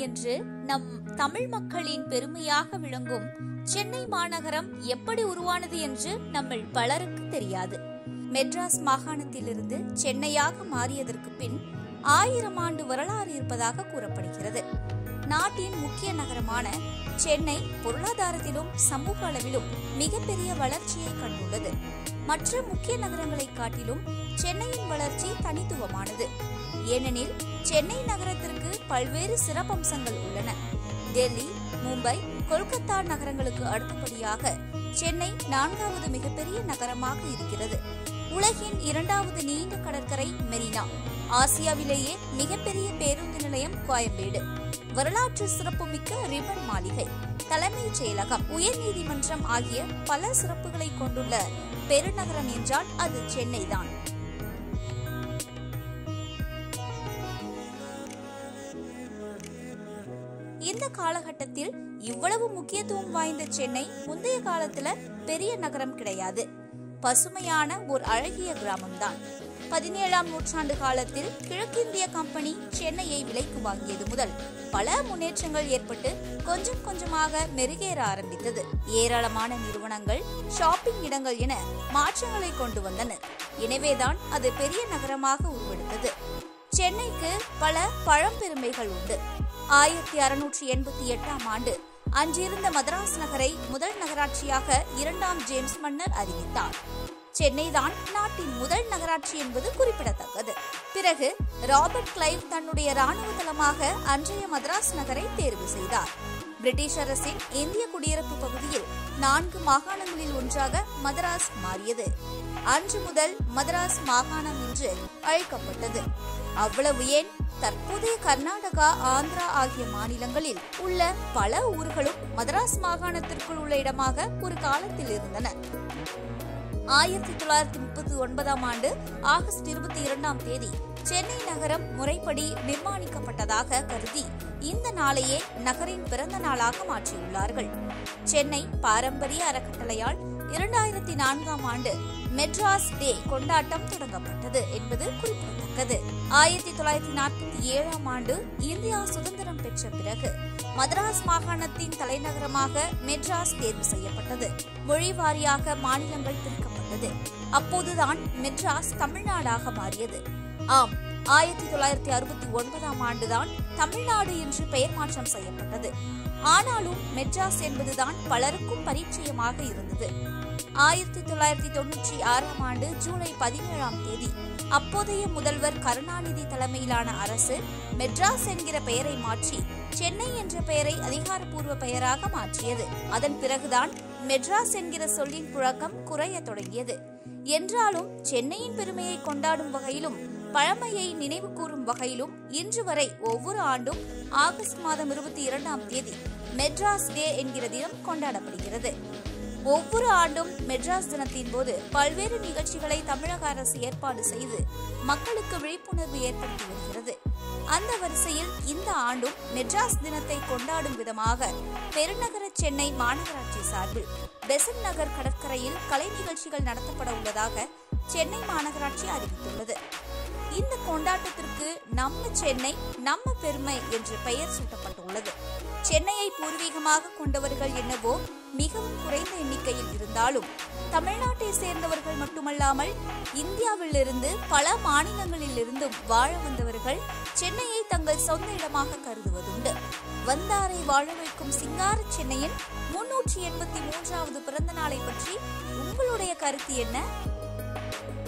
என்று நம் தமிழ் மக்களின் பெருமையாக விளங்கும் சென்னை மாநகரம் எப்படி உருவானது என்று நம்மில் பலருக்கு தெரியாது மெட்ராஸ் மாகாணத்திலிருந்து சென்னையாக மாறியதற்கு பின் ஆயிரம் ஆண்டு வரலாறு இருப்பதாக கூறப்படுகிறது நாட்டின் முக்கிய நகரமான சென்னை பொருளாதாரத்திலும் சமூக அளவிலும் மிகப்பெரிய வளர்ச்சியை கண்டுள்ளது மற்ற முக்கிய நகரங்களை காட்டிலும் சென்னையின் வளர்ச்சி தனித்துவமானது ஏனெனில் சென்னை நகரத்திற்கு பல்வேறு சிறப்பம்சங்கள் உள்ளன டெல்லி மும்பை கொல்கத்தா நகரங்களுக்கு அடுத்தபடியாக சென்னை நான்காவது மிகப்பெரிய நகரமாக இருக்கிறது உலகின் இரண்டாவது நீண்ட கடற்கரை மெரினா ஆசியாவிலேயே மிகப்பெரிய பேருந்து நிலையம் கோயம்பேடு வரலாற்று சிறப்புமிக்க ரிபன் மாளிகை தலைமைச் செயலகம் உயர்நீதிமன்றம் ஆகிய பல சிறப்புகளை கொண்டுள்ள பெருநகரம் என்றால் அது சென்னைதான் இந்த காலகட்டத்தில் இவ்வளவு முக்கியத்துவம் வாய்ந்த சென்னை முந்தைய காலத்துல பெரிய நகரம் கிடையாது பசுமையான ஒரு அழகிய கிராமம்தான் பதினேழாம் நூற்றாண்டு காலத்தில் கிழக்கிந்திய கம்பெனி சென்னையை விலைக்கு வாங்கியது முதல் பல முன்னேற்றங்கள் ஏற்பட்டு கொஞ்சம் கொஞ்சமாக மெருகேற ஆரம்பித்தது ஏராளமான நிறுவனங்கள் ஷாப்பிங் இடங்கள் என மாற்றங்களை கொண்டு வந்தனர் எனவேதான் அது பெரிய நகரமாக உருவெடுத்தது சென்னைக்கு பல பழம்பெருமைகள் உண்டு ஆயிரத்தி அறுநூற்றி எண்பத்தி எட்டாம் ஆண்டு அன்றிருந்த மதராஸ் நகரை முதல் நகராட்சியாக இரண்டாம் ஜேம்ஸ் மன்னர் அறிவித்தார் சென்னைதான் நாட்டின் முதல் நகராட்சி என்பது குறிப்பிடத்தக்கது பிறகு ராபர்ட் கிளைவ் தன்னுடைய ராணுவ தளமாக அன்றைய மதராஸ் நகரை தேர்வு செய்தார் பிரிட்டிஷ் அரசின் இந்திய குடியிருப்பு பகுதியில் நான்கு மாகாணங்களில் ஒன்றாக மதராஸ் மாறியது அன்று முதல் மதராஸ் மாகாணம் என்று அழைக்கப்பட்டது அவ்வளவு ஏன் தற்போதைய கர்நாடகா ஆந்திரா ஆகிய மாநிலங்களில் உள்ள பல ஊர்களும் மதராஸ் மாகாணத்திற்குள் உள்ள இடமாக ஒரு காலத்தில் இருந்தன ஆயிரத்தி தொள்ளாயிரத்தி முப்பத்தி ஒன்பதாம் ஆண்டு ஆகஸ்ட் இருபத்தி இரண்டாம் தேதி சென்னை நகரம் முறைப்படி நிர்மாணிக்கப்பட்டதாக கருதி இந்த நாளையே நகரின் பிறந்த நாளாக மாற்றியுள்ளார்கள் சென்னை பாரம்பரிய அறக்கட்டளையால் இரண்டாயிரத்தி நான்காம் ஆண்டு மெட்ராஸ் டே கொண்டாட்டம் தொடங்கப்பட்டது என்பது குறிப்பிடத்தக்கது ஆயிரத்தி தொள்ளாயிரத்தி நாற்பத்தி ஏழாம் ஆண்டு இந்தியா சுதந்திரம் பெற்ற பிறகு மதராஸ் மாகாணத்தின் தலைநகரமாக மெட்ராஸ் தேர்வு செய்யப்பட்டது மொழி வாரியாக மாநிலங்கள் பிரிக்கப்பட்டது அப்போதுதான் மெட்ராஸ் தமிழ்நாடாக மாறியது ஆம் ஆயிரத்தி தொள்ளாயிரத்தி அறுபத்தி ஒன்பதாம் ஆண்டுதான் தமிழ்நாடு என்று பெயர் மாற்றம் செய்யப்பட்டது ஆனாலும் மெட்ராஸ் என்பதுதான் பலருக்கும் பரிச்சயமாக இருந்தது ஆயிரத்தி தொள்ளாயிரத்தி தொன்னூற்றி ஆறாம் ஆண்டு ஜூலை பதினேழாம் தேதி அப்போதைய முதல்வர் கருணாநிதி தலைமையிலான அரசு மெட்ராஸ் என்கிற பெயரை மாற்றி சென்னை என்ற பெயரை அதிகாரப்பூர்வ பெயராக மாற்றியது அதன் பிறகுதான் மெட்ராஸ் என்கிற சொல்லின் புழக்கம் குறைய தொடங்கியது என்றாலும் சென்னையின் பெருமையை கொண்டாடும் வகையிலும் பழமையை நினைவு கூறும் வகையிலும் இன்று வரை ஒவ்வொரு ஆண்டும் ஆகஸ்ட் மாதம் இருபத்தி இரண்டாம் தேதி மெட்ராஸ் டே என்கிற தினம் கொண்டாடப்படுகிறது ஒவ்வொரு ஆண்டும் மெட்ராஸ் தினத்தின் போது பல்வேறு நிகழ்ச்சிகளை தமிழக அரசு ஏற்பாடு செய்து மக்களுக்கு விழிப்புணர்வு ஏற்படுத்தி வருகிறது அந்த வரிசையில் இந்த ஆண்டும் மெட்ராஸ் தினத்தை கொண்டாடும் விதமாக பெருநகர சென்னை மாநகராட்சி சார்பில் பெசன் நகர் கடற்கரையில் கலை நிகழ்ச்சிகள் நடத்தப்பட உள்ளதாக சென்னை மாநகராட்சி அறிவித்துள்ளது இந்த கொண்டாட்டத்திற்கு நம்ம சென்னை நம்ம பெருமை என்று பெயர் சூட்டப்பட்டுள்ளது சென்னையை பூர்வீகமாக கொண்டவர்கள் என்னவோ மிகவும் குறைந்த எண்ணிக்கையில் இருந்தாலும் தமிழ்நாட்டை சேர்ந்தவர்கள் மட்டுமல்லாமல் இந்தியாவிலிருந்து பல மாநிலங்களில் இருந்தும் வாழ வந்தவர்கள் சென்னையை தங்கள் சொந்த இடமாக கருதுவதுண்டு வந்தாரை வாழ வைக்கும் சிங்கார சென்னையின் முன்னூற்றி எண்பத்தி மூன்றாவது பிறந்த நாளை பற்றி உங்களுடைய கருத்து என்ன